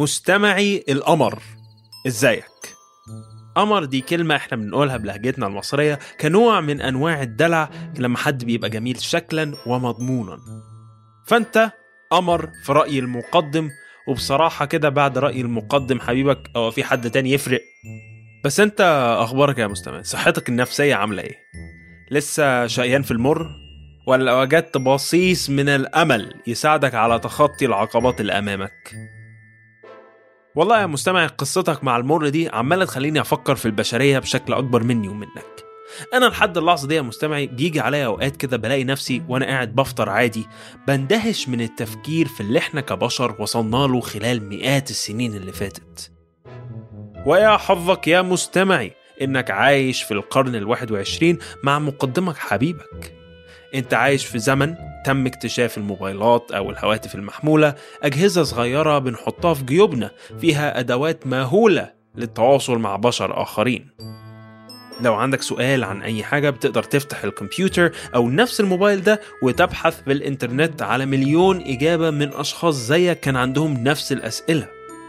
مستمعي القمر ازيك قمر دي كلمة احنا بنقولها بلهجتنا المصرية كنوع من انواع الدلع لما حد بيبقى جميل شكلا ومضمونا فانت قمر في رأي المقدم وبصراحة كده بعد رأي المقدم حبيبك او في حد تاني يفرق بس انت اخبارك يا مستمع صحتك النفسية عاملة ايه لسه شقيان في المر ولا وجدت بصيص من الامل يساعدك على تخطي العقبات اللي امامك والله يا مستمع قصتك مع المر دي عمالة تخليني أفكر في البشرية بشكل أكبر مني ومنك أنا لحد اللحظة دي يا مستمعي بيجي عليا أوقات كده بلاقي نفسي وأنا قاعد بفطر عادي بندهش من التفكير في اللي إحنا كبشر وصلنا له خلال مئات السنين اللي فاتت ويا حظك يا مستمعي إنك عايش في القرن الواحد وعشرين مع مقدمك حبيبك انت عايش في زمن تم اكتشاف الموبايلات او الهواتف المحموله اجهزه صغيره بنحطها في جيوبنا فيها ادوات مهوله للتواصل مع بشر اخرين لو عندك سؤال عن اي حاجه بتقدر تفتح الكمبيوتر او نفس الموبايل ده وتبحث في الانترنت على مليون اجابه من اشخاص زيك كان عندهم نفس الاسئله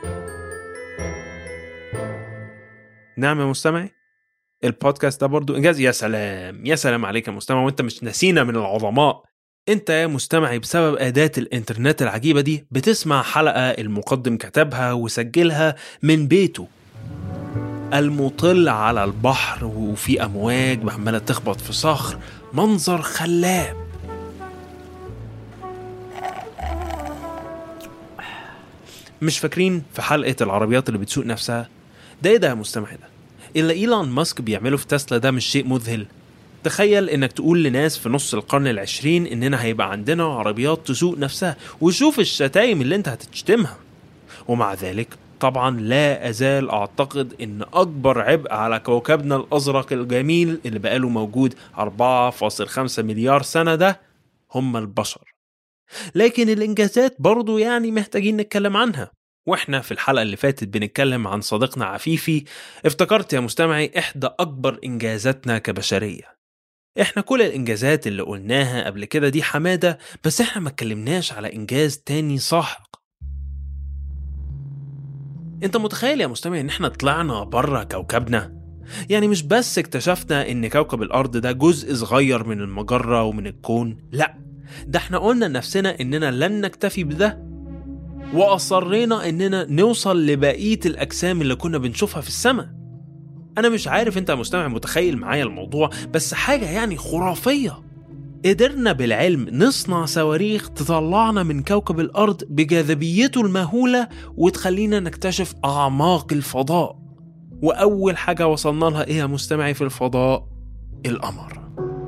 نعم يا مستمعي البودكاست ده برضو انجاز يا سلام يا سلام عليك يا مستمع وانت مش نسينا من العظماء انت يا مستمعي بسبب اداة الانترنت العجيبة دي بتسمع حلقة المقدم كتبها وسجلها من بيته المطل على البحر وفي امواج عمالة تخبط في صخر منظر خلاب مش فاكرين في حلقة العربيات اللي بتسوق نفسها ده ايه ده يا مستمعي ده اللي ايلون ماسك بيعمله في تسلا ده مش شيء مذهل تخيل انك تقول لناس في نص القرن العشرين اننا هيبقى عندنا عربيات تسوق نفسها وشوف الشتايم اللي انت هتشتمها ومع ذلك طبعا لا ازال اعتقد ان اكبر عبء على كوكبنا الازرق الجميل اللي بقاله موجود 4.5 مليار سنة ده هم البشر لكن الانجازات برضو يعني محتاجين نتكلم عنها واحنا في الحلقة اللي فاتت بنتكلم عن صديقنا عفيفي افتكرت يا مستمعي احدى اكبر انجازاتنا كبشرية احنا كل الانجازات اللي قلناها قبل كده دي حمادة بس احنا ما اتكلمناش على انجاز تاني ساحق انت متخيل يا مستمع ان احنا طلعنا بره كوكبنا يعني مش بس اكتشفنا ان كوكب الارض ده جزء صغير من المجرة ومن الكون لا ده احنا قلنا لنفسنا اننا لن نكتفي بده وأصرينا إننا نوصل لبقية الأجسام اللي كنا بنشوفها في السماء أنا مش عارف أنت مستمع متخيل معايا الموضوع بس حاجة يعني خرافية قدرنا بالعلم نصنع صواريخ تطلعنا من كوكب الأرض بجاذبيته المهولة وتخلينا نكتشف أعماق الفضاء وأول حاجة وصلنا لها إيه يا مستمعي في الفضاء؟ القمر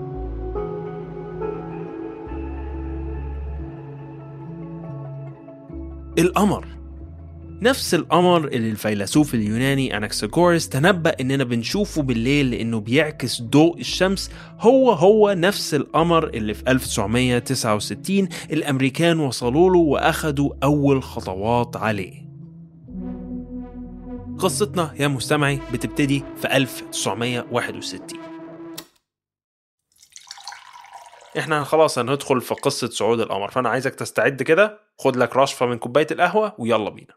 القمر نفس القمر اللي الفيلسوف اليوناني أناكساغورس تنبأ إننا بنشوفه بالليل لأنه بيعكس ضوء الشمس هو هو نفس القمر اللي في 1969 الأمريكان وصلوا له وأخدوا أول خطوات عليه قصتنا يا مستمعي بتبتدي في 1961 احنا خلاص هندخل في قصة صعود القمر فأنا عايزك تستعد كده خد لك رشفة من كوباية القهوة ويلا بينا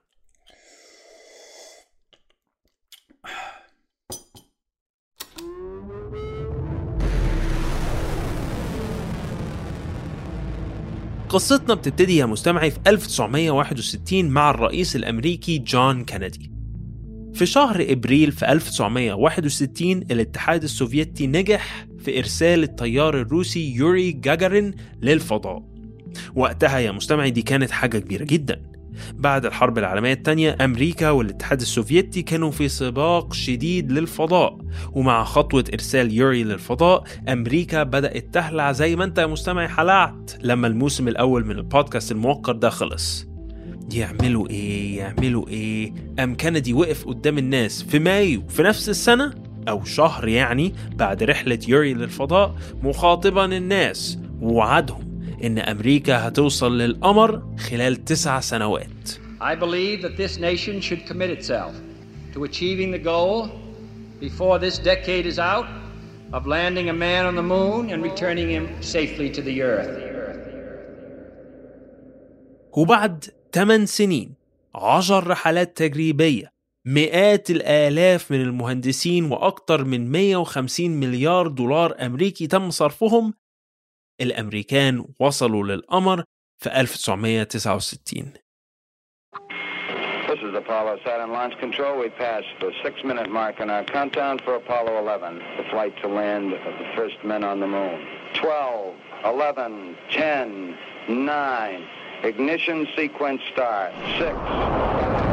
قصتنا بتبتدي يا مستمعي في 1961 مع الرئيس الأمريكي جون كينيدي في شهر إبريل في 1961 الاتحاد السوفيتي نجح في إرسال الطيار الروسي يوري جاجارين للفضاء وقتها يا مستمعي دي كانت حاجة كبيرة جدا بعد الحرب العالمية الثانية أمريكا والاتحاد السوفيتي كانوا في سباق شديد للفضاء ومع خطوة إرسال يوري للفضاء أمريكا بدأت تهلع زي ما أنت يا مستمعي حلعت لما الموسم الأول من البودكاست الموقر ده خلص يعملوا ايه يعملوا ايه ام كندي وقف قدام الناس في مايو في نفس السنه او شهر يعني بعد رحله يوري للفضاء مخاطبا الناس ووعدهم ان امريكا هتوصل للقمر خلال تسع سنوات I believe that this nation should commit itself to achieving the goal before this decade is out of landing a man on the moon and returning him safely to the earth. وبعد 8 سنين عشر رحلات تجريبية مئات الآلاف من المهندسين وأكثر من 150 مليار دولار أمريكي تم صرفهم الأمريكان وصلوا للقمر في 1969 This is Apollo Saturn Launch Control. We passed the six-minute mark on our countdown for Apollo 11, the flight to land of the first men on the moon. 12, 11, 10, 9, ignition sequence start. 6,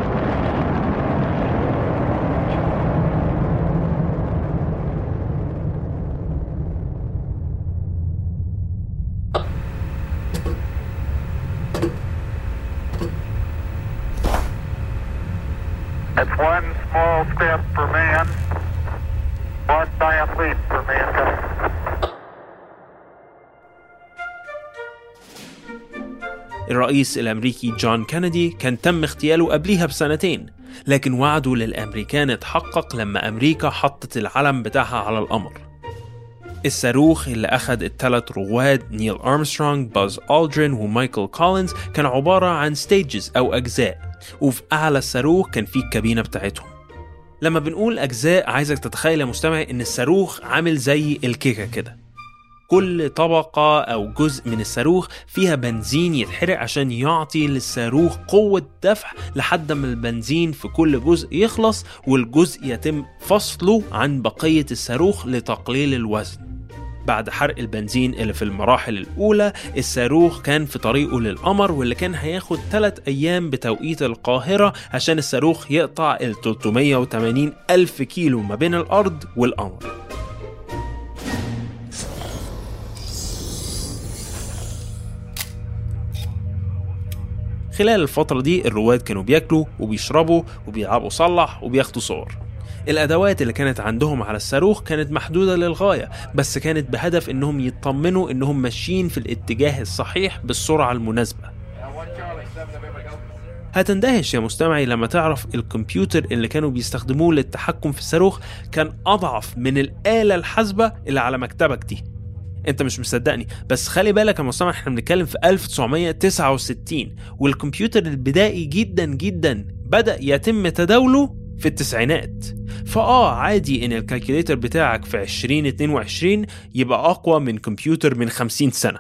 It's one small step for man, one giant leap for mankind. الرئيس الأمريكي جون كينيدي كان تم اغتياله قبليها بسنتين لكن وعده للأمريكان اتحقق لما أمريكا حطت العلم بتاعها على القمر الصاروخ اللي أخد الثلاث رواد نيل أرمسترونج باز ألدرين ومايكل كولينز كان عبارة عن ستيجز أو أجزاء وفي أعلى الصاروخ كان فيه الكابينة بتاعتهم لما بنقول أجزاء عايزك تتخيل يا مستمعي إن الصاروخ عامل زي الكيكة كده كل طبقة أو جزء من الصاروخ فيها بنزين يتحرق عشان يعطي للصاروخ قوة دفع لحد ما البنزين في كل جزء يخلص والجزء يتم فصله عن بقية الصاروخ لتقليل الوزن بعد حرق البنزين اللي في المراحل الأولى الصاروخ كان في طريقه للقمر واللي كان هياخد 3 أيام بتوقيت القاهرة عشان الصاروخ يقطع ال 380 ألف كيلو ما بين الأرض والقمر خلال الفترة دي الرواد كانوا بياكلوا وبيشربوا وبيلعبوا صلح وبياخدوا صور الأدوات اللي كانت عندهم على الصاروخ كانت محدودة للغاية بس كانت بهدف إنهم يطمنوا إنهم ماشيين في الاتجاه الصحيح بالسرعة المناسبة هتندهش يا مستمعي لما تعرف الكمبيوتر اللي كانوا بيستخدموه للتحكم في الصاروخ كان أضعف من الآلة الحاسبة اللي على مكتبك دي انت مش مصدقني بس خلي بالك يا مستمع احنا بنتكلم في 1969 والكمبيوتر البدائي جدا جدا بدأ يتم تداوله في التسعينات فاه عادي ان الكالكوليتر بتاعك في 2022 يبقى اقوى من كمبيوتر من 50 سنه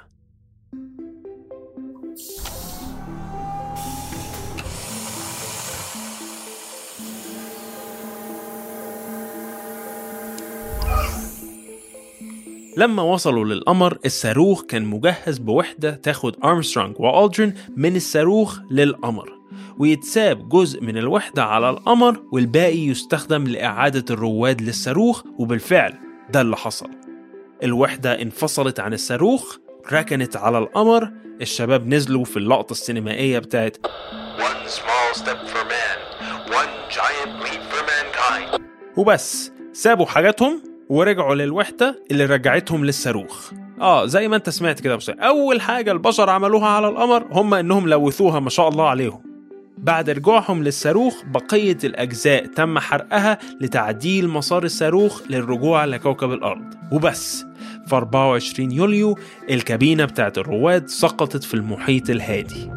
لما وصلوا للقمر الصاروخ كان مجهز بوحدة تاخد أرمسترونج وألدرين من الصاروخ للقمر ويتساب جزء من الوحدة على القمر والباقي يستخدم لإعادة الرواد للصاروخ وبالفعل ده اللي حصل الوحدة انفصلت عن الصاروخ ركنت على القمر الشباب نزلوا في اللقطة السينمائية بتاعت One small step for man, one giant leap for mankind. وبس سابوا حاجاتهم ورجعوا للوحدة اللي رجعتهم للصاروخ اه زي ما انت سمعت كده بس اول حاجة البشر عملوها على القمر هم انهم لوثوها ما شاء الله عليهم بعد رجوعهم للصاروخ بقية الأجزاء تم حرقها لتعديل مسار الصاروخ للرجوع لكوكب الأرض وبس في 24 يوليو الكابينة بتاعت الرواد سقطت في المحيط الهادي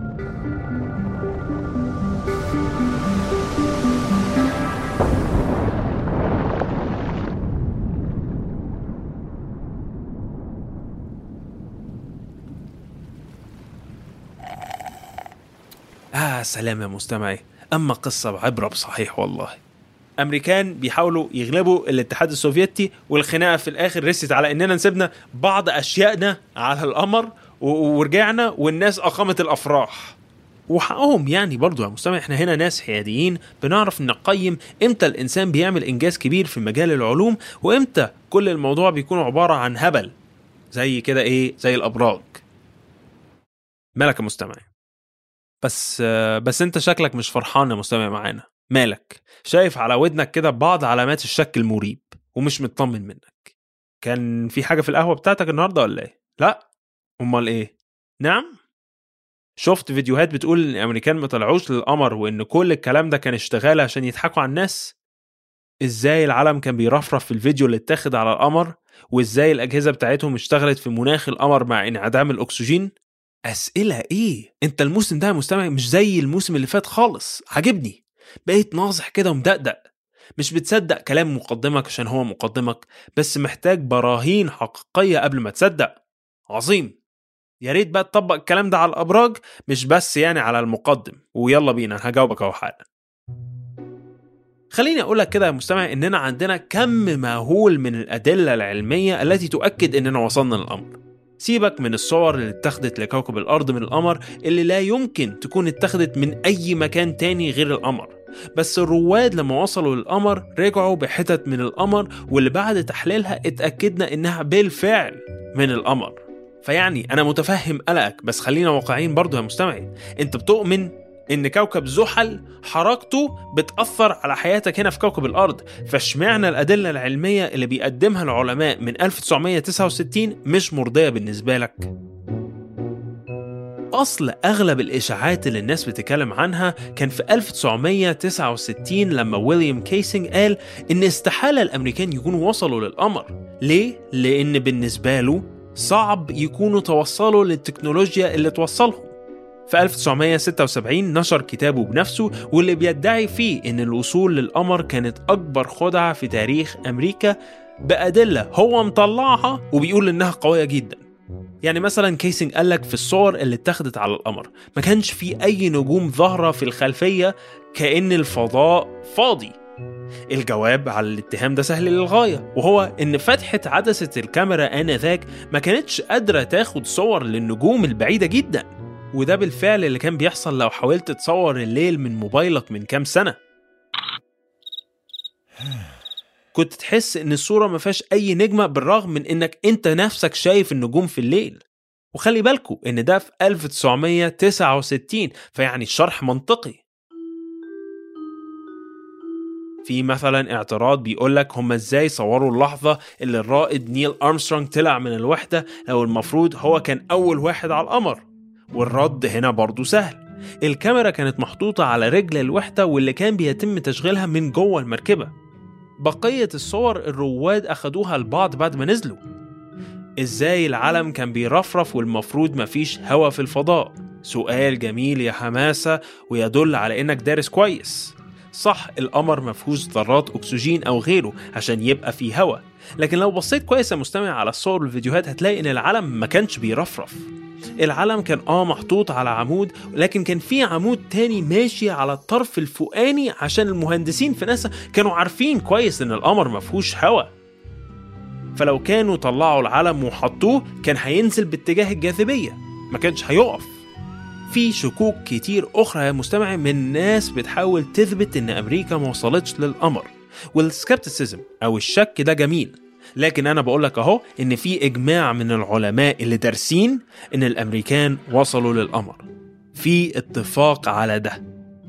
آه سلام يا مستمعي أما قصة بعبرة بصحيح والله أمريكان بيحاولوا يغلبوا الاتحاد السوفيتي والخناقة في الآخر رست على إننا نسيبنا بعض أشيائنا على القمر و- ورجعنا والناس أقامت الأفراح وحقهم يعني برضو يا مستمع احنا هنا ناس حياديين بنعرف نقيم امتى الانسان بيعمل انجاز كبير في مجال العلوم وامتى كل الموضوع بيكون عبارة عن هبل زي كده ايه زي الابراج مالك يا مستمع بس بس انت شكلك مش فرحان يا مستمع معانا مالك شايف على ودنك كده بعض علامات الشك المريب ومش مطمن منك كان في حاجة في القهوة بتاعتك النهاردة ولا ايه لا امال ايه نعم شفت فيديوهات بتقول ان الامريكان ما طلعوش للقمر وان كل الكلام ده كان اشتغال عشان يضحكوا على الناس ازاي العلم كان بيرفرف في الفيديو اللي اتاخد على القمر وازاي الاجهزه بتاعتهم اشتغلت في مناخ القمر مع انعدام الاكسجين أسئلة إيه؟ أنت الموسم ده يا مستمع مش زي الموسم اللي فات خالص عجبني بقيت ناصح كده ومدقدق مش بتصدق كلام مقدمك عشان هو مقدمك بس محتاج براهين حقيقية قبل ما تصدق عظيم يا ريت بقى تطبق الكلام ده على الأبراج مش بس يعني على المقدم ويلا بينا أنا هجاوبك أهو حالا خليني أقول لك كده يا مستمع إننا عندنا كم مهول من الأدلة العلمية التي تؤكد إننا وصلنا للأمر سيبك من الصور اللي اتخذت لكوكب الأرض من القمر اللي لا يمكن تكون اتخذت من أي مكان تاني غير القمر بس الرواد لما وصلوا للقمر رجعوا بحتت من القمر واللي بعد تحليلها اتأكدنا إنها بالفعل من القمر فيعني أنا متفهم قلقك بس خلينا واقعيين برضو يا مستمعي أنت بتؤمن إن كوكب زحل حركته بتأثر على حياتك هنا في كوكب الأرض فاشمعنى الأدلة العلمية اللي بيقدمها العلماء من 1969 مش مرضية بالنسبة لك؟ أصل أغلب الإشاعات اللي الناس بتتكلم عنها كان في 1969 لما ويليام كيسنج قال إن استحالة الأمريكان يكونوا وصلوا للقمر ليه؟ لأن بالنسبة له صعب يكونوا توصلوا للتكنولوجيا اللي توصلهم في 1976 نشر كتابه بنفسه واللي بيدعي فيه إن الوصول للقمر كانت أكبر خدعة في تاريخ أمريكا بأدلة هو مطلعها وبيقول إنها قوية جدا يعني مثلا كيسنج قالك في الصور اللي اتخذت على القمر ما كانش في أي نجوم ظاهرة في الخلفية كأن الفضاء فاضي الجواب على الاتهام ده سهل للغاية وهو إن فتحة عدسة الكاميرا آنذاك ما كانتش قادرة تاخد صور للنجوم البعيدة جدا وده بالفعل اللي كان بيحصل لو حاولت تصور الليل من موبايلك من كام سنة كنت تحس ان الصورة ما فيهاش اي نجمة بالرغم من انك انت نفسك شايف النجوم في الليل وخلي بالكوا ان ده في 1969 فيعني الشرح منطقي في مثلا اعتراض بيقول لك هم ازاي صوروا اللحظة اللي الرائد نيل أرمسترونج طلع من الوحدة لو المفروض هو كان أول واحد على القمر والرد هنا برضو سهل الكاميرا كانت محطوطة على رجل الوحدة واللي كان بيتم تشغيلها من جوه المركبة بقية الصور الرواد أخدوها البعض بعد ما نزلوا إزاي العلم كان بيرفرف والمفروض مفيش هوا في الفضاء سؤال جميل يا حماسة ويدل على إنك دارس كويس صح القمر مفهوش ذرات أكسجين أو غيره عشان يبقى فيه هوا لكن لو بصيت كويس يا مستمع على الصور والفيديوهات هتلاقي إن العلم ما كانش بيرفرف العلم كان اه محطوط على عمود لكن كان في عمود تاني ماشي على الطرف الفوقاني عشان المهندسين في ناسا كانوا عارفين كويس ان القمر مفهوش هوا فلو كانوا طلعوا العلم وحطوه كان هينزل باتجاه الجاذبية ما كانش هيقف في شكوك كتير أخرى يا مستمع من ناس بتحاول تثبت إن أمريكا ما وصلتش للقمر والسكبتسيزم أو الشك ده جميل لكن أنا بقول لك أهو إن في إجماع من العلماء اللي دارسين إن الأمريكان وصلوا للقمر في اتفاق على ده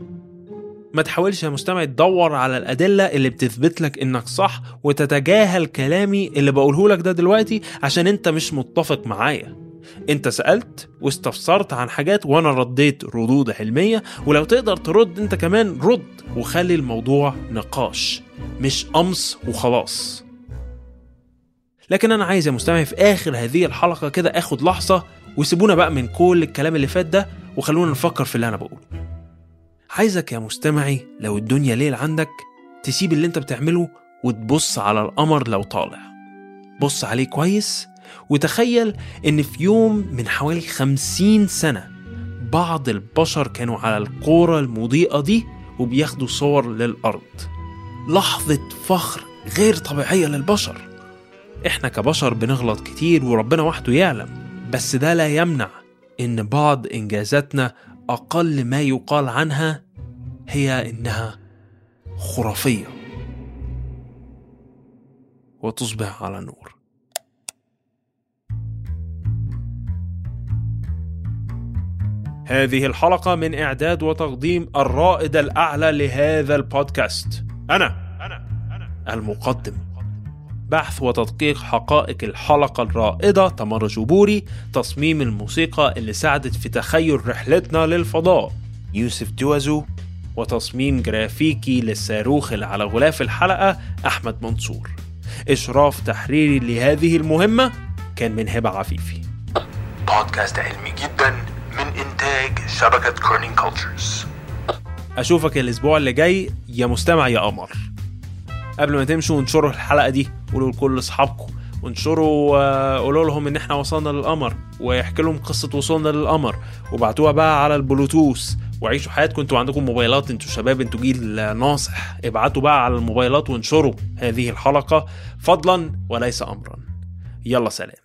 ما تحاولش يا مستمع تدور على الأدلة اللي بتثبت لك إنك صح وتتجاهل كلامي اللي بقوله لك ده دلوقتي عشان أنت مش متفق معايا انت سألت واستفسرت عن حاجات وانا رديت ردود علمية ولو تقدر ترد انت كمان رد وخلي الموضوع نقاش مش قمص وخلاص لكن انا عايز يا مستمع في اخر هذه الحلقة كده اخد لحظة وسيبونا بقى من كل الكلام اللي فات ده وخلونا نفكر في اللي انا بقوله عايزك يا مستمعي لو الدنيا ليل عندك تسيب اللي انت بتعمله وتبص على القمر لو طالع بص عليه كويس وتخيل إن في يوم من حوالي خمسين سنة بعض البشر كانوا على القورة المضيئة دي وبياخدوا صور للأرض لحظة فخر غير طبيعية للبشر إحنا كبشر بنغلط كتير وربنا وحده يعلم بس ده لا يمنع إن بعض إنجازاتنا أقل ما يقال عنها هي إنها خرافية وتصبح على نور هذه الحلقة من إعداد وتقديم الرائد الأعلى لهذا البودكاست أنا أنا أنا المقدم بحث وتدقيق حقائق الحلقة الرائدة تمر جبوري تصميم الموسيقى اللي ساعدت في تخيل رحلتنا للفضاء يوسف دوازو وتصميم جرافيكي للصاروخ اللي على غلاف الحلقة أحمد منصور إشراف تحريري لهذه المهمة كان من هبة عفيفي بودكاست علمي جدا من إنتاج شبكة كورنينج كولتشرز اشوفك الاسبوع اللي جاي يا مستمع يا قمر قبل ما تمشوا انشروا الحلقه دي قولوا لكل اصحابكم وانشروا آه، قولوا لهم ان احنا وصلنا للقمر واحكي لهم قصه وصولنا للقمر وبعتوها بقى على البلوتوث وعيشوا حياتكم انتوا عندكم موبايلات انتوا شباب انتوا جيل آه، ناصح ابعتوا بقى على الموبايلات وانشروا هذه الحلقه فضلا وليس امرا يلا سلام